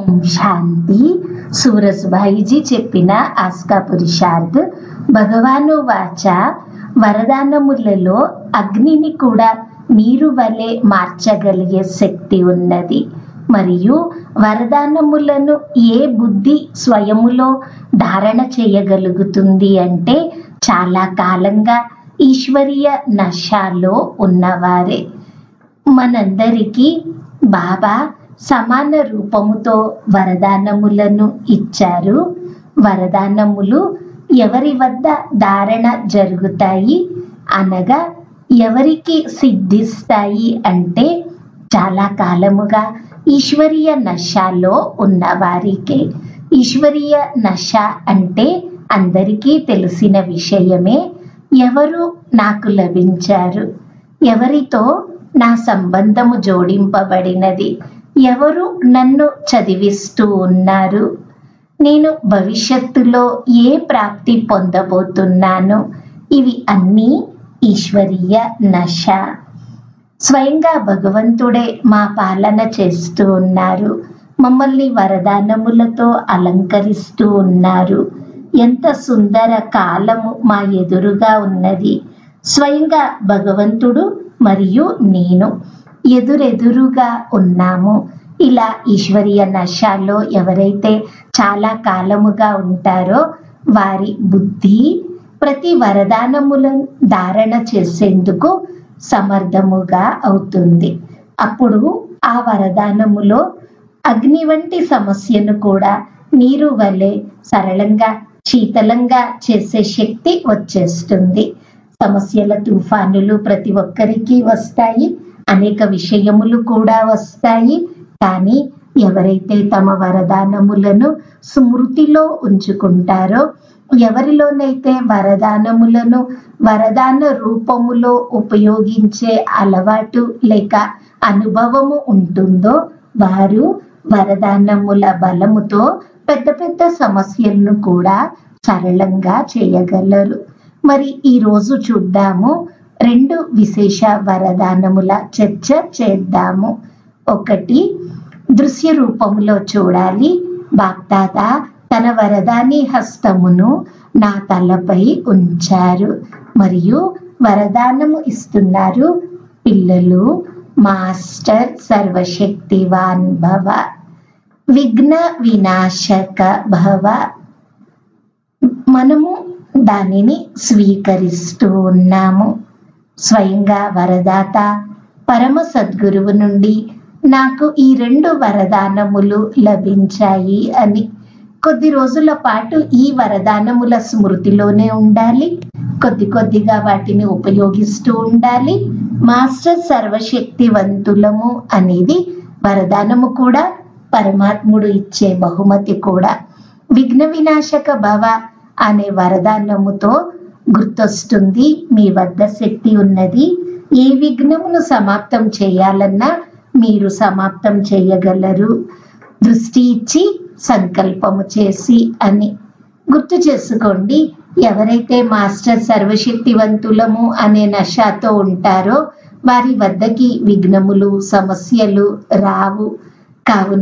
ఓం శాంతి సూరజ్భాయిజీ చెప్పిన ఆస్కా పురుషార్థ్ భగవాను వాచ వరదానములలో అగ్నిని కూడా నీరు వలె మార్చగలిగే శక్తి ఉన్నది మరియు వరదానములను ఏ బుద్ధి స్వయములో ధారణ చేయగలుగుతుంది అంటే చాలా కాలంగా ఈశ్వరీయ నశాలో ఉన్నవారే మనందరికీ బాబా సమాన రూపముతో వరదానములను ఇచ్చారు వరదానములు ఎవరి వద్ద ధారణ జరుగుతాయి అనగా ఎవరికి సిద్ధిస్తాయి అంటే చాలా కాలముగా ఈశ్వరీయ నశాలో ఉన్నవారికే ఈశ్వరీయ నశ అంటే అందరికీ తెలిసిన విషయమే ఎవరు నాకు లభించారు ఎవరితో నా సంబంధము జోడింపబడినది ఎవరు నన్ను చదివిస్తూ ఉన్నారు నేను భవిష్యత్తులో ఏ ప్రాప్తి పొందబోతున్నాను ఇవి అన్నీ ఈశ్వరీయ నశ స్వయంగా భగవంతుడే మా పాలన చేస్తూ ఉన్నారు మమ్మల్ని వరదానములతో అలంకరిస్తూ ఉన్నారు ఎంత సుందర కాలము మా ఎదురుగా ఉన్నది స్వయంగా భగవంతుడు మరియు నేను ఎదురెదురుగా ఉన్నాము ఇలా ఈశ్వరీయ నశాల్లో ఎవరైతే చాలా కాలముగా ఉంటారో వారి బుద్ధి ప్రతి వరదానములను ధారణ చేసేందుకు సమర్థముగా అవుతుంది అప్పుడు ఆ వరదానములో అగ్ని వంటి సమస్యను కూడా నీరు వలె సరళంగా శీతలంగా చేసే శక్తి వచ్చేస్తుంది సమస్యల తుఫానులు ప్రతి ఒక్కరికి వస్తాయి అనేక విషయములు కూడా వస్తాయి కానీ ఎవరైతే తమ వరదానములను స్మృతిలో ఉంచుకుంటారో ఎవరిలోనైతే వరదానములను వరదాన రూపములో ఉపయోగించే అలవాటు లేక అనుభవము ఉంటుందో వారు వరదానముల బలముతో పెద్ద పెద్ద సమస్యలను కూడా సరళంగా చేయగలరు మరి ఈ రోజు చూద్దాము రెండు విశేష వరదానముల చర్చ చేద్దాము ఒకటి దృశ్య రూపంలో చూడాలి బాప్దాద తన వరదాని హస్తమును నా తలపై ఉంచారు మరియు వరదానము ఇస్తున్నారు పిల్లలు మాస్టర్ సర్వశక్తివాన్ భవ విఘ్న వినాశక భవ మనము దానిని స్వీకరిస్తూ ఉన్నాము స్వయంగా వరదాత పరమ సద్గురువు నుండి నాకు ఈ రెండు వరదానములు లభించాయి అని కొద్ది రోజుల పాటు ఈ వరదానముల స్మృతిలోనే ఉండాలి కొద్ది కొద్దిగా వాటిని ఉపయోగిస్తూ ఉండాలి మాస్టర్ సర్వశక్తివంతులము అనేది వరదానము కూడా పరమాత్ముడు ఇచ్చే బహుమతి కూడా విఘ్న వినాశక భవ అనే వరదానముతో గుర్తొస్తుంది మీ వద్ద శక్తి ఉన్నది ఏ విఘ్నమును సమాప్తం చేయాలన్నా మీరు సమాప్తం చేయగలరు దృష్టి ఇచ్చి సంకల్పము చేసి అని గుర్తు చేసుకోండి ఎవరైతే మాస్టర్ సర్వశక్తివంతులము అనే నషాతో ఉంటారో వారి వద్దకి విఘ్నములు సమస్యలు రావు కావున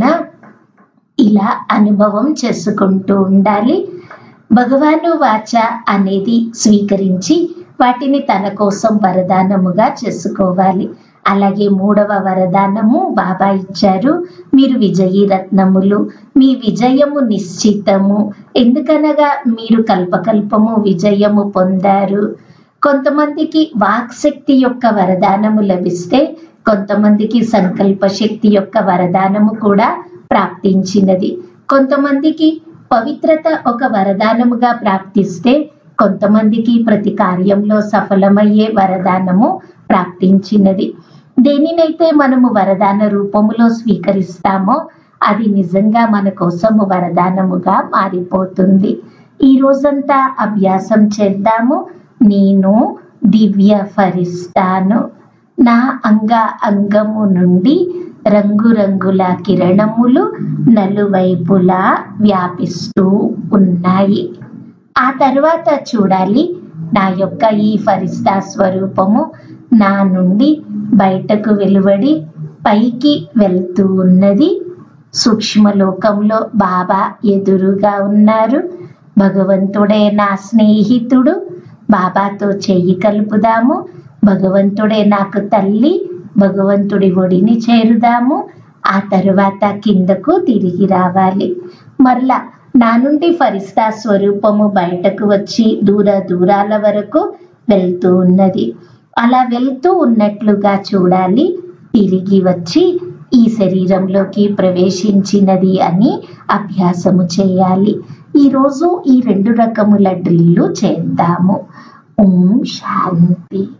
ఇలా అనుభవం చేసుకుంటూ ఉండాలి భగవాను వాచ అనేది స్వీకరించి వాటిని తన కోసం వరదానముగా చేసుకోవాలి అలాగే మూడవ వరదానము బాబా ఇచ్చారు మీరు విజయీ రత్నములు మీ విజయము నిశ్చితము ఎందుకనగా మీరు కల్పకల్పము విజయము పొందారు కొంతమందికి వాక్శక్తి యొక్క వరదానము లభిస్తే కొంతమందికి సంకల్ప శక్తి యొక్క వరదానము కూడా ప్రాప్తించినది కొంతమందికి పవిత్రత ఒక వరదానముగా ప్రాప్తిస్తే కొంతమందికి ప్రతి కార్యంలో సఫలమయ్యే వరదానము ప్రాప్తించినది దేనినైతే మనము వరదాన రూపములో స్వీకరిస్తామో అది నిజంగా మన కోసము వరదానముగా మారిపోతుంది ఈ రోజంతా అభ్యాసం చేద్దాము నేను దివ్య ఫరిస్తాను నా అంగ అంగము నుండి రంగురంగుల కిరణములు నలువైపులా వ్యాపిస్తూ ఉన్నాయి ఆ తర్వాత చూడాలి నా యొక్క ఈ ఫరిస్తా స్వరూపము నా నుండి బయటకు వెలువడి పైకి వెళ్తూ ఉన్నది సూక్ష్మలోకంలో బాబా ఎదురుగా ఉన్నారు భగవంతుడే నా స్నేహితుడు బాబాతో చెయ్యి కలుపుదాము భగవంతుడే నాకు తల్లి భగవంతుడి ఒడిని చేరుదాము ఆ తరువాత కిందకు తిరిగి రావాలి మరలా నా నుండి ఫరిస్తా స్వరూపము బయటకు వచ్చి దూర దూరాల వరకు వెళ్తూ ఉన్నది అలా వెళ్తూ ఉన్నట్లుగా చూడాలి తిరిగి వచ్చి ఈ శరీరంలోకి ప్రవేశించినది అని అభ్యాసము చేయాలి ఈరోజు ఈ రెండు రకముల డ్రిల్లు చేద్దాము ఓం శాంతి